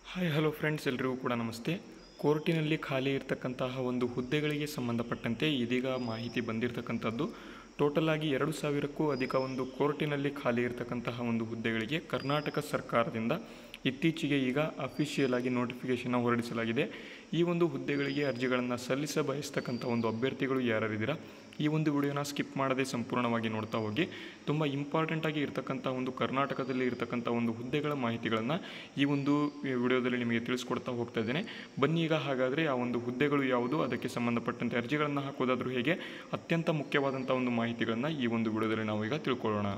hi hello friends ಎಲ್ರಿಗೂ ಕೂಡ ನಮಸ್ತೆ ಕೋರ್ಟಿನಲ್ಲಿ ಖಾಲಿ ಇರತಕ್ಕಂತಹ ಒಂದು ಹುದ್ದೆಗಳಿಗೆ ಸಂಬಂಧಪಟ್ಟಂತೆ ಇದೀಗ ಮಾಹಿತಿ ಬಂದಿರತಕ್ಕಂಥದ್ದು ಟೋಟಲ್ ಆಗಿ ಎರಡು ಸಾವಿರಕ್ಕೂ ಅಧಿಕ ಒಂದು ಕೋರ್ಟಿನಲ್ಲಿ ಖಾಲಿ ಇರತಕ್ಕಂತಹ ಒಂದು ಹುದ್ದೆಗಳಿಗೆ ಕರ್ನಾಟಕ ಸರ್ಕಾರದಿಂದ ಇತ್ತೀಚೆಗೆ ಈಗ ಅಫಿಷಿಯಲ್ ಆಗಿ ನೋಟಿಫಿಕೇಶನ್ ಹೊರಡಿಸಲಾಗಿದೆ ಈ ಒಂದು ಹುದ್ದೆಗಳಿಗೆ ಅರ್ಜಿಗಳನ್ನು ಸಲ್ಲಿಸ ಬಯಸ್ತಕ್ಕಂಥ ಒಂದು ಅಭ್ಯರ್ಥಿಗಳು ಯಾರ್ಯಾರಿದ್ದೀರಾ ಈ ಒಂದು ವಿಡಿಯೋನ ಸ್ಕಿಪ್ ಮಾಡದೆ ಸಂಪೂರ್ಣವಾಗಿ ನೋಡ್ತಾ ಹೋಗಿ ತುಂಬ ಇಂಪಾರ್ಟೆಂಟ್ ಆಗಿ ಇರತಕ್ಕಂಥ ಒಂದು ಕರ್ನಾಟಕದಲ್ಲಿ ಇರತಕ್ಕಂಥ ಒಂದು ಹುದ್ದೆಗಳ ಮಾಹಿತಿಗಳನ್ನು ಈ ಒಂದು ವಿಡಿಯೋದಲ್ಲಿ ನಿಮಗೆ ತಿಳಿಸ್ಕೊಡ್ತಾ ಹೋಗ್ತಾ ಇದ್ದೇನೆ ಬನ್ನಿ ಈಗ ಹಾಗಾದರೆ ಆ ಒಂದು ಹುದ್ದೆಗಳು ಯಾವುದು ಅದಕ್ಕೆ ಸಂಬಂಧಪಟ್ಟಂತೆ ಅರ್ಜಿಗಳನ್ನು ಹಾಕೋದಾದರೂ ಹೇಗೆ ಅತ್ಯಂತ ಮುಖ್ಯವಾದಂಥ ಒಂದು ಮಾಹಿತಿಗಳನ್ನು ಈ ಒಂದು ವಿಡಿಯೋದಲ್ಲಿ ನಾವು ಈಗ ತಿಳ್ಕೊಳ್ಳೋಣ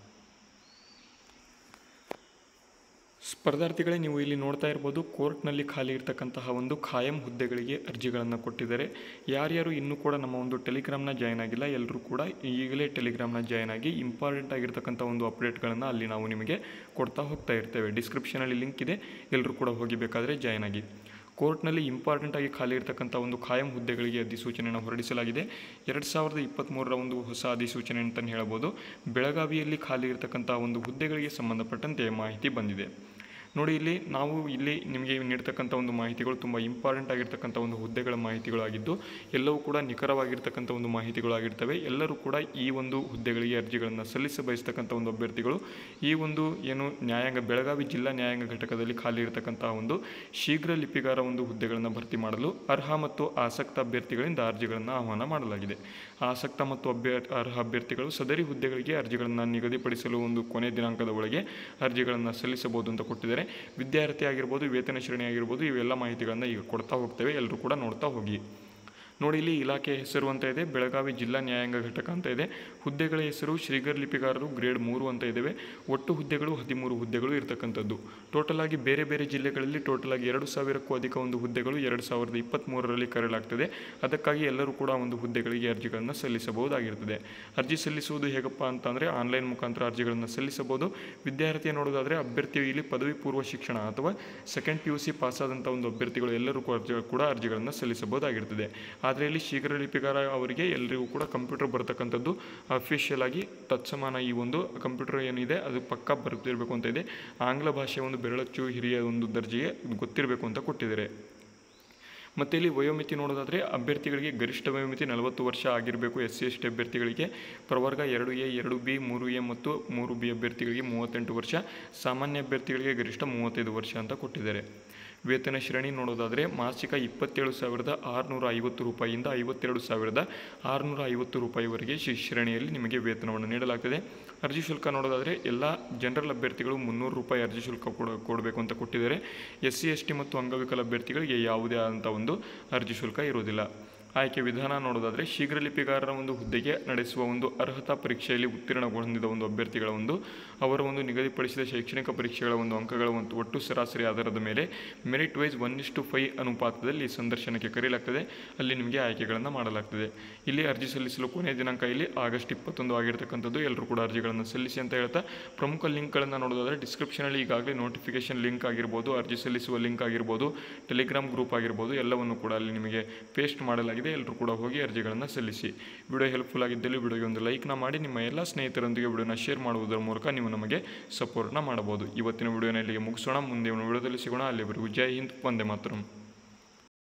ಸ್ಪರ್ಧಾರ್ಥಿಗಳೇ ನೀವು ಇಲ್ಲಿ ನೋಡ್ತಾ ಇರ್ಬೋದು ಕೋರ್ಟ್ನಲ್ಲಿ ಖಾಲಿ ಇರತಕ್ಕಂತಹ ಒಂದು ಖಾಯಂ ಹುದ್ದೆಗಳಿಗೆ ಅರ್ಜಿಗಳನ್ನು ಕೊಟ್ಟಿದ್ದಾರೆ ಯಾರ್ಯಾರು ಇನ್ನೂ ಕೂಡ ನಮ್ಮ ಒಂದು ಟೆಲಿಗ್ರಾಮ್ನ ಜಾಯ್ನ್ ಆಗಿಲ್ಲ ಎಲ್ಲರೂ ಕೂಡ ಈಗಲೇ ಟೆಲಿಗ್ರಾಮ್ನ ಜಾಯ್ನ್ ಆಗಿ ಇಂಪಾರ್ಟೆಂಟ್ ಆಗಿರ್ತಕ್ಕಂಥ ಒಂದು ಅಪ್ಡೇಟ್ಗಳನ್ನು ಅಲ್ಲಿ ನಾವು ನಿಮಗೆ ಕೊಡ್ತಾ ಹೋಗ್ತಾ ಇರ್ತೇವೆ ಡಿಸ್ಕ್ರಿಪ್ಷನಲ್ಲಿ ಲಿಂಕ್ ಇದೆ ಎಲ್ಲರೂ ಕೂಡ ಹೋಗಿ ಬೇಕಾದರೆ ಜಾಯ್ನ್ ಆಗಿ ಕೋರ್ಟ್ನಲ್ಲಿ ಇಂಪಾರ್ಟೆಂಟ್ ಆಗಿ ಖಾಲಿ ಇರತಕ್ಕಂಥ ಒಂದು ಖಾಯಂ ಹುದ್ದೆಗಳಿಗೆ ಅಧಿಸೂಚನೆಯನ್ನು ಹೊರಡಿಸಲಾಗಿದೆ ಎರಡು ಸಾವಿರದ ಇಪ್ಪತ್ತ್ಮೂರರ ಒಂದು ಹೊಸ ಅಧಿಸೂಚನೆ ಅಂತಲೇ ಹೇಳ್ಬೋದು ಬೆಳಗಾವಿಯಲ್ಲಿ ಖಾಲಿ ಇರತಕ್ಕಂಥ ಒಂದು ಹುದ್ದೆಗಳಿಗೆ ಸಂಬಂಧಪಟ್ಟಂತೆ ಮಾಹಿತಿ ಬಂದಿದೆ ನೋಡಿ ಇಲ್ಲಿ ನಾವು ಇಲ್ಲಿ ನಿಮಗೆ ನೀಡ್ತಕ್ಕಂಥ ಒಂದು ಮಾಹಿತಿಗಳು ತುಂಬ ಇಂಪಾರ್ಟೆಂಟ್ ಆಗಿರ್ತಕ್ಕಂಥ ಒಂದು ಹುದ್ದೆಗಳ ಮಾಹಿತಿಗಳಾಗಿದ್ದು ಎಲ್ಲವೂ ಕೂಡ ನಿಖರವಾಗಿರ್ತಕ್ಕಂಥ ಒಂದು ಮಾಹಿತಿಗಳಾಗಿರ್ತವೆ ಎಲ್ಲರೂ ಕೂಡ ಈ ಒಂದು ಹುದ್ದೆಗಳಿಗೆ ಅರ್ಜಿಗಳನ್ನು ಸಲ್ಲಿಸ ಬಯಸ್ತಕ್ಕಂಥ ಒಂದು ಅಭ್ಯರ್ಥಿಗಳು ಈ ಒಂದು ಏನು ನ್ಯಾಯಾಂಗ ಬೆಳಗಾವಿ ಜಿಲ್ಲಾ ನ್ಯಾಯಾಂಗ ಘಟಕದಲ್ಲಿ ಖಾಲಿ ಇರತಕ್ಕಂಥ ಒಂದು ಶೀಘ್ರ ಲಿಪಿಗಾರ ಒಂದು ಹುದ್ದೆಗಳನ್ನು ಭರ್ತಿ ಮಾಡಲು ಅರ್ಹ ಮತ್ತು ಆಸಕ್ತ ಅಭ್ಯರ್ಥಿಗಳಿಂದ ಅರ್ಜಿಗಳನ್ನು ಆಹ್ವಾನ ಮಾಡಲಾಗಿದೆ ಆಸಕ್ತ ಮತ್ತು ಅಭ್ಯ ಅರ್ಹ ಅಭ್ಯರ್ಥಿಗಳು ಸದರಿ ಹುದ್ದೆಗಳಿಗೆ ಅರ್ಜಿಗಳನ್ನು ನಿಗದಿಪಡಿಸಲು ಒಂದು ಕೊನೆ ದಿನಾಂಕದ ಒಳಗೆ ಅರ್ಜಿಗಳನ್ನು ಸಲ್ಲಿಸಬಹುದು ಅಂತ ಕೊಟ್ಟಿದ್ದಾರೆ ವಿದ್ಯಾರ್ಥಿ ಆಗಿರ್ಬೋದು ವೇತನ ಶ್ರೇಣಿ ಆಗಿರ್ಬೋದು ಇವೆಲ್ಲ ಮಾಹಿತಿಗಳನ್ನು ಈಗ ಕೊಡ್ತಾ ಹೋಗ್ತೇವೆ ಎಲ್ಲರೂ ಕೂಡ ನೋಡ್ತಾ ಹೋಗಿ ನೋಡಿ ಇಲ್ಲಿ ಇಲಾಖೆ ಹೆಸರು ಅಂತ ಇದೆ ಬೆಳಗಾವಿ ಜಿಲ್ಲಾ ನ್ಯಾಯಾಂಗ ಘಟಕ ಅಂತ ಇದೆ ಹುದ್ದೆಗಳ ಹೆಸರು ಶ್ರೀಗರ್ ಲಿಪಿಗಾರರು ಗ್ರೇಡ್ ಮೂರು ಅಂತ ಇದ್ದಾವೆ ಒಟ್ಟು ಹುದ್ದೆಗಳು ಹದಿಮೂರು ಹುದ್ದೆಗಳು ಇರತಕ್ಕಂಥದ್ದು ಟೋಟಲ್ ಆಗಿ ಬೇರೆ ಬೇರೆ ಜಿಲ್ಲೆಗಳಲ್ಲಿ ಟೋಟಲ್ ಆಗಿ ಎರಡು ಸಾವಿರಕ್ಕೂ ಅಧಿಕ ಒಂದು ಹುದ್ದೆಗಳು ಎರಡು ಸಾವಿರದ ಇಪ್ಪತ್ತ್ಮೂರರಲ್ಲಿ ಕರೆಯಲಾಗ್ತದೆ ಅದಕ್ಕಾಗಿ ಎಲ್ಲರೂ ಕೂಡ ಒಂದು ಹುದ್ದೆಗಳಿಗೆ ಅರ್ಜಿಗಳನ್ನು ಸಲ್ಲಿಸಬಹುದಾಗಿರ್ತದೆ ಅರ್ಜಿ ಸಲ್ಲಿಸುವುದು ಹೇಗಪ್ಪ ಅಂತಂದರೆ ಆನ್ಲೈನ್ ಮುಖಾಂತರ ಅರ್ಜಿಗಳನ್ನು ಸಲ್ಲಿಸಬಹುದು ವಿದ್ಯಾರ್ಥಿ ನೋಡೋದಾದರೆ ಅಭ್ಯರ್ಥಿಯು ಇಲ್ಲಿ ಪದವಿ ಪೂರ್ವ ಶಿಕ್ಷಣ ಅಥವಾ ಸೆಕೆಂಡ್ ಪಿ ಯು ಸಿ ಪಾಸಾದಂಥ ಒಂದು ಅಭ್ಯರ್ಥಿಗಳು ಎಲ್ಲರೂ ಕೂಡ ಅರ್ಜಿ ಕೂಡ ಅರ್ಜಿಗಳನ್ನು ಸಲ್ಲಿಸಬಹುದಾಗಿರ್ತದೆ ಆದರೆ ಇಲ್ಲಿ ಶೀಘ್ರ ಲಿಪಿಗಾರ ಅವರಿಗೆ ಎಲ್ಲರಿಗೂ ಕೂಡ ಕಂಪ್ಯೂಟರ್ ಬರ್ತಕ್ಕಂಥದ್ದು ಅಫಿಷಿಯಲ್ ಆಗಿ ತತ್ಸಮಾನ ಈ ಒಂದು ಕಂಪ್ಯೂಟರ್ ಏನಿದೆ ಅದು ಪಕ್ಕ ಬರ್ತಿರಬೇಕು ಅಂತ ಇದೆ ಆಂಗ್ಲ ಭಾಷೆಯ ಒಂದು ಬೆರಳಚ್ಚು ಹಿರಿಯ ಒಂದು ದರ್ಜೆಗೆ ಗೊತ್ತಿರಬೇಕು ಅಂತ ಕೊಟ್ಟಿದ್ದಾರೆ ಮತ್ತು ಇಲ್ಲಿ ವಯೋಮಿತಿ ನೋಡೋದಾದರೆ ಅಭ್ಯರ್ಥಿಗಳಿಗೆ ಗರಿಷ್ಠ ವಯೋಮಿತಿ ನಲವತ್ತು ವರ್ಷ ಆಗಿರಬೇಕು ಎಸ್ ಸಿ ಎಸ್ ಟಿ ಅಭ್ಯರ್ಥಿಗಳಿಗೆ ಪ್ರವರ್ಗ ಎರಡು ಎ ಎರಡು ಬಿ ಮೂರು ಎ ಮತ್ತು ಮೂರು ಬಿ ಅಭ್ಯರ್ಥಿಗಳಿಗೆ ಮೂವತ್ತೆಂಟು ವರ್ಷ ಸಾಮಾನ್ಯ ಅಭ್ಯರ್ಥಿಗಳಿಗೆ ಗರಿಷ್ಠ ಮೂವತ್ತೈದು ವರ್ಷ ಅಂತ ಕೊಟ್ಟಿದ್ದಾರೆ ವೇತನ ಶ್ರೇಣಿ ನೋಡೋದಾದರೆ ಮಾಸಿಕ ಇಪ್ಪತ್ತೇಳು ಸಾವಿರದ ಆರುನೂರ ಐವತ್ತು ರೂಪಾಯಿಯಿಂದ ಐವತ್ತೆರಡು ಸಾವಿರದ ಆರುನೂರ ಐವತ್ತು ರೂಪಾಯಿವರೆಗೆ ಶಿ ಶ್ರೇಣಿಯಲ್ಲಿ ನಿಮಗೆ ವೇತನವನ್ನು ನೀಡಲಾಗ್ತದೆ ಅರ್ಜಿ ಶುಲ್ಕ ನೋಡೋದಾದರೆ ಎಲ್ಲ ಜನರಲ್ ಅಭ್ಯರ್ಥಿಗಳು ಮುನ್ನೂರು ರೂಪಾಯಿ ಅರ್ಜಿ ಶುಲ್ಕ ಕೊಡ ಕೊಡಬೇಕು ಅಂತ ಕೊಟ್ಟಿದ್ದಾರೆ ಎಸ್ ಸಿ ಎಸ್ ಟಿ ಮತ್ತು ಅಂಗವಿಕಲ ಅಭ್ಯರ್ಥಿಗಳಿಗೆ ಯಾವುದೇ ಆದಂಥ ಒಂದು ಅರ್ಜಿ ಶುಲ್ಕ ಇರುವುದಿಲ್ಲ ಆಯ್ಕೆ ವಿಧಾನ ನೋಡೋದಾದರೆ ಶೀಘ್ರ ಲಿಪಿಗಾರರ ಒಂದು ಹುದ್ದೆಗೆ ನಡೆಸುವ ಒಂದು ಅರ್ಹತಾ ಪರೀಕ್ಷೆಯಲ್ಲಿ ಉತ್ತೀರ್ಣ ಹೊಂದಿದ ಒಂದು ಅಭ್ಯರ್ಥಿಗಳ ಒಂದು ಅವರ ಒಂದು ನಿಗದಿಪಡಿಸಿದ ಶೈಕ್ಷಣಿಕ ಪರೀಕ್ಷೆಗಳ ಒಂದು ಅಂಕಗಳ ಒಂದು ಒಟ್ಟು ಸರಾಸರಿ ಆಧಾರದ ಮೇಲೆ ಮೆರಿಟ್ ವೈಸ್ ಒನ್ ಇಷ್ಟು ಫೈ ಅನುಪಾತದಲ್ಲಿ ಸಂದರ್ಶನಕ್ಕೆ ಕರೆಯಲಾಗ್ತದೆ ಅಲ್ಲಿ ನಿಮಗೆ ಆಯ್ಕೆಗಳನ್ನು ಮಾಡಲಾಗ್ತದೆ ಇಲ್ಲಿ ಅರ್ಜಿ ಸಲ್ಲಿಸಲು ಕೊನೆಯ ದಿನಾಂಕ ಇಲ್ಲಿ ಆಗಸ್ಟ್ ಇಪ್ಪತ್ತೊಂದು ಆಗಿರ್ತಕ್ಕಂಥದ್ದು ಎಲ್ಲರೂ ಕೂಡ ಅರ್ಜಿಗಳನ್ನು ಸಲ್ಲಿಸಿ ಅಂತ ಹೇಳ್ತಾ ಪ್ರಮುಖ ಲಿಂಕ್ಗಳನ್ನು ನೋಡೋದಾದರೆ ಡಿಸ್ಕ್ರಿಪ್ಷನಲ್ಲಿ ಈಗಾಗಲೇ ನೋಟಿಫಿಕೇಶನ್ ಲಿಂಕ್ ಆಗಿರ್ಬೋದು ಅರ್ಜಿ ಸಲ್ಲಿಸುವ ಲಿಂಕ್ ಆಗಿರ್ಬೋದು ಟೆಲಿಗ್ರಾಮ್ ಗ್ರೂಪ್ ಆಗಿರ್ಬೋದು ಎಲ್ಲವನ್ನು ಕೂಡ ಅಲ್ಲಿ ನಿಮಗೆ ಪೇಸ್ಟ್ ಮಾಡಲಾಗಿದೆ ಎಲ್ಲರೂ ಕೂಡ ಹೋಗಿ ಅರ್ಜಿಗಳನ್ನು ಸಲ್ಲಿಸಿ ವಿಡಿಯೋ ಹೆಲ್ಪ್ಫುಲ್ ಆಗಿದ್ದಲ್ಲಿ ವಿಡಿಯೋಗೆ ಒಂದು ಲೈಕ್ನ ಮಾಡಿ ನಿಮ್ಮ ಎಲ್ಲ ಸ್ನೇಹಿತರೊಂದಿಗೆ ವಿಡಿಯೋನ ಶೇರ್ ಮಾಡುವುದರ ಮೂಲಕ ನೀವು ನಮಗೆ ಸಪೋರ್ಟ್ನ ಮಾಡಬಹುದು ಇವತ್ತಿನ ವಿಡಿಯೋನ ಇಲ್ಲಿಗೆ ಮುಗಿಸೋಣ ಮುಂದೆ ವಿಡಿಯೋದಲ್ಲಿ ಸಿಗೋಣ ಅಲ್ಲಿವರೆಗೂ ಜೈ ಹಿಂದ್ ವಂದೇ ಮಾತರಂ